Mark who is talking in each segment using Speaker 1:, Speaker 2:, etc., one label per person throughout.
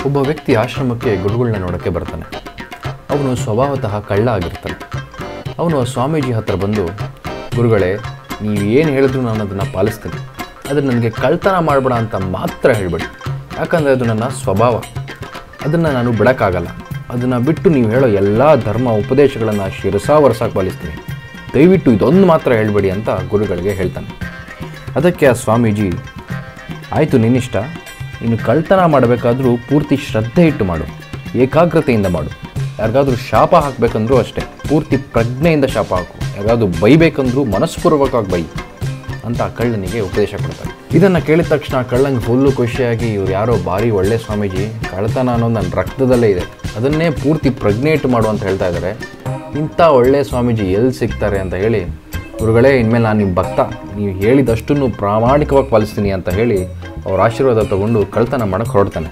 Speaker 1: ಒಬ್ಬ ವ್ಯಕ್ತಿ ಆಶ್ರಮಕ್ಕೆ ಗುರುಗಳನ್ನ ನೋಡೋಕ್ಕೆ ಬರ್ತಾನೆ ಅವನು ಸ್ವಭಾವತಃ ಕಳ್ಳ ಆಗಿರ್ತಾನೆ ಅವನು ಆ ಸ್ವಾಮೀಜಿ ಹತ್ರ ಬಂದು ಗುರುಗಳೇ ನೀವು ಏನು ಹೇಳಿದ್ರು ನಾನು ಅದನ್ನು ಪಾಲಿಸ್ತೀನಿ ಆದರೆ ನನಗೆ ಕಳ್ತನ ಮಾಡಬೇಡ ಅಂತ ಮಾತ್ರ ಹೇಳಬೇಡಿ ಯಾಕಂದರೆ ಅದು ನನ್ನ ಸ್ವಭಾವ ಅದನ್ನು ನಾನು ಬಿಡೋಕ್ಕಾಗಲ್ಲ ಅದನ್ನು ಬಿಟ್ಟು ನೀವು ಹೇಳೋ ಎಲ್ಲ ಧರ್ಮ ಉಪದೇಶಗಳನ್ನು ಶಿರಸಾವರಸಾಗಿ ಪಾಲಿಸ್ತೀನಿ ದಯವಿಟ್ಟು ಇದೊಂದು ಮಾತ್ರ ಹೇಳಬೇಡಿ ಅಂತ ಗುರುಗಳಿಗೆ ಹೇಳ್ತಾನೆ ಅದಕ್ಕೆ ಆ ಸ್ವಾಮೀಜಿ ಆಯಿತು ನಿನ್ನಿಷ್ಟ ನೀನು ಕಳ್ತನ ಮಾಡಬೇಕಾದ್ರೂ ಪೂರ್ತಿ ಶ್ರದ್ಧೆ ಇಟ್ಟು ಮಾಡು ಏಕಾಗ್ರತೆಯಿಂದ ಮಾಡು ಯಾರಿಗಾದ್ರೂ ಶಾಪ ಹಾಕಬೇಕಂದ್ರೂ ಅಷ್ಟೇ ಪೂರ್ತಿ ಪ್ರಜ್ಞೆಯಿಂದ ಶಾಪ ಹಾಕು ಯಾರಿಗಾದ್ರೂ ಬೈಬೇಕಂದ್ರೂ ಮನಸ್ಪೂರ್ವಕವಾಗಿ ಬೈ ಅಂತ ಆ ಕಳ್ಳನಿಗೆ ಉಪದೇಶ ಕೊಡ್ತಾರೆ ಇದನ್ನು ಕೇಳಿದ ತಕ್ಷಣ ಕಳ್ಳಂಗೆ ಫುಲ್ಲು ಖುಷಿಯಾಗಿ ಇವ್ರು ಯಾರೋ ಭಾರಿ ಒಳ್ಳೆ ಸ್ವಾಮೀಜಿ ಕಳ್ತನ ಅನ್ನೋದು ನನ್ನ ರಕ್ತದಲ್ಲೇ ಇದೆ ಅದನ್ನೇ ಪೂರ್ತಿ ಪ್ರಜ್ಞೆ ಇಟ್ಟು ಮಾಡು ಅಂತ ಹೇಳ್ತಾ ಇದ್ದಾರೆ ಇಂಥ ಒಳ್ಳೆ ಸ್ವಾಮೀಜಿ ಎಲ್ಲಿ ಸಿಗ್ತಾರೆ ಅಂತ ಹೇಳಿ ಗುರುಗಳೇ ಇನ್ಮೇಲೆ ನಾನು ನಿಮ್ಮ ಭಕ್ತ ನೀವು ಹೇಳಿದಷ್ಟನ್ನು ಪ್ರಾಮಾಣಿಕವಾಗಿ ಪಾಲಿಸ್ತೀನಿ ಅಂತ ಹೇಳಿ ಅವ್ರ ಆಶೀರ್ವಾದ ತಗೊಂಡು ಕಳ್ತನ ಮಾಡೋಕ್ಕೆ ಹೊರಡ್ತಾನೆ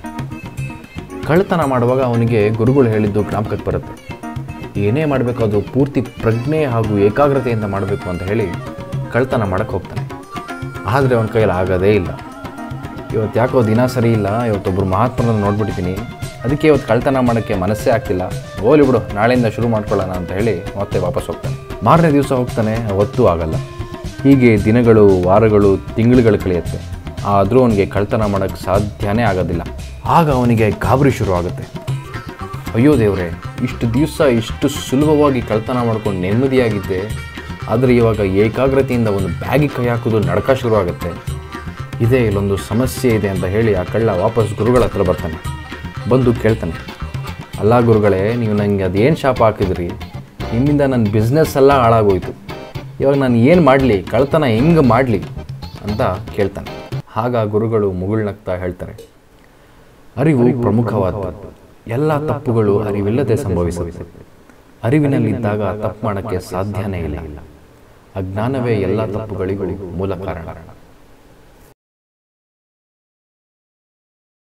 Speaker 1: ಕಳ್ತನ ಮಾಡುವಾಗ ಅವನಿಗೆ ಗುರುಗಳು ಹೇಳಿದ್ದು ಜ್ಞಾಪಕಕ್ಕೆ ಬರುತ್ತೆ ಏನೇ ಮಾಡಬೇಕಾದ್ರೂ ಪೂರ್ತಿ ಪ್ರಜ್ಞೆ ಹಾಗೂ ಏಕಾಗ್ರತೆಯಿಂದ ಮಾಡಬೇಕು ಅಂತ ಹೇಳಿ ಕಳ್ತನ ಮಾಡೋಕ್ಕೆ ಹೋಗ್ತಾನೆ ಆದರೆ ಅವನ ಕೈಯಲ್ಲಿ ಆಗೋದೇ ಇಲ್ಲ ಇವತ್ತು ಯಾಕೋ ದಿನ ಸರಿ ಇಲ್ಲ ಇವತ್ತೊಬ್ಬರು ಮಹಾತ್ಮರನ್ನು ನೋಡ್ಬಿಟ್ಟಿದ್ದೀನಿ ಅದಕ್ಕೆ ಇವತ್ತು ಕಳ್ತನ ಮಾಡೋಕ್ಕೆ ಮನಸ್ಸೇ ಆಗ್ತಿಲ್ಲ ಹೋಲಿ ಬಿಡು ನಾಳೆಯಿಂದ ಶುರು ಮಾಡ್ಕೊಳ್ಳೋಣ ಅಂತ ಹೇಳಿ ಮತ್ತೆ ವಾಪಸ್ ಹೋಗ್ತಾನೆ ಮಾರನೇ ದಿವಸ ಹೋಗ್ತಾನೆ ಅವತ್ತೂ ಆಗಲ್ಲ ಹೀಗೆ ದಿನಗಳು ವಾರಗಳು ತಿಂಗಳುಗಳು ಕಳೆಯುತ್ತೆ ಆದರೂ ಅವನಿಗೆ ಕಳ್ತನ ಮಾಡೋಕ್ಕೆ ಸಾಧ್ಯನೇ ಆಗೋದಿಲ್ಲ ಆಗ ಅವನಿಗೆ ಗಾಬರಿ ಶುರು ಆಗುತ್ತೆ ಅಯ್ಯೋ ದೇವ್ರೆ ಇಷ್ಟು ದಿವಸ ಇಷ್ಟು ಸುಲಭವಾಗಿ ಕಳ್ತನ ಮಾಡ್ಕೊಂಡು ನೆಮ್ಮದಿಯಾಗಿದ್ದೆ ಆದರೆ ಇವಾಗ ಏಕಾಗ್ರತೆಯಿಂದ ಒಂದು ಬ್ಯಾಗಿಗೆ ಕೈ ಹಾಕೋದು ನಡ್ಕ ಶುರು ಆಗುತ್ತೆ ಇದೇ ಇಲ್ಲೊಂದು ಸಮಸ್ಯೆ ಇದೆ ಅಂತ ಹೇಳಿ ಆ ಕಳ್ಳ ವಾಪಸ್ ಗುರುಗಳ ಹತ್ರ ಬರ್ತಾನೆ ಬಂದು ಕೇಳ್ತಾನೆ ಅಲ್ಲ ಗುರುಗಳೇ ನೀವು ನನಗೆ ಅದೇನು ಶಾಪ ಹಾಕಿದ್ರಿ ನಿಮ್ಮಿಂದ ನನ್ನ ಬಿಸ್ನೆಸ್ ಎಲ್ಲ ಹಾಳಾಗೋಯ್ತು ಇವಾಗ ನಾನು ಏನು ಮಾಡಲಿ ಕಳ್ತನ ಹೆಂಗೆ ಮಾಡಲಿ ಅಂತ ಕೇಳ್ತಾನೆ ಆಗ ಗುರುಗಳು ಮುಗುಳ್ನಗ್ತಾ ಹೇಳ್ತಾರೆ ಅರಿವು ಪ್ರಮುಖವಾದದ್ದು ಎಲ್ಲ ತಪ್ಪುಗಳು ಅರಿವಿಲ್ಲದೆ ಸಂಭವಿಸುತ್ತೆ ಅರಿವಿನಲ್ಲಿದ್ದಾಗ ತಪ್ಪು ಮಾಡೋಕ್ಕೆ ಸಾಧ್ಯನೇ ಇಲ್ಲ ಅಜ್ಞಾನವೇ ಎಲ್ಲ ತಪ್ಪುಗಳಿಗೂ ಮೂಲ ಕಾರಣ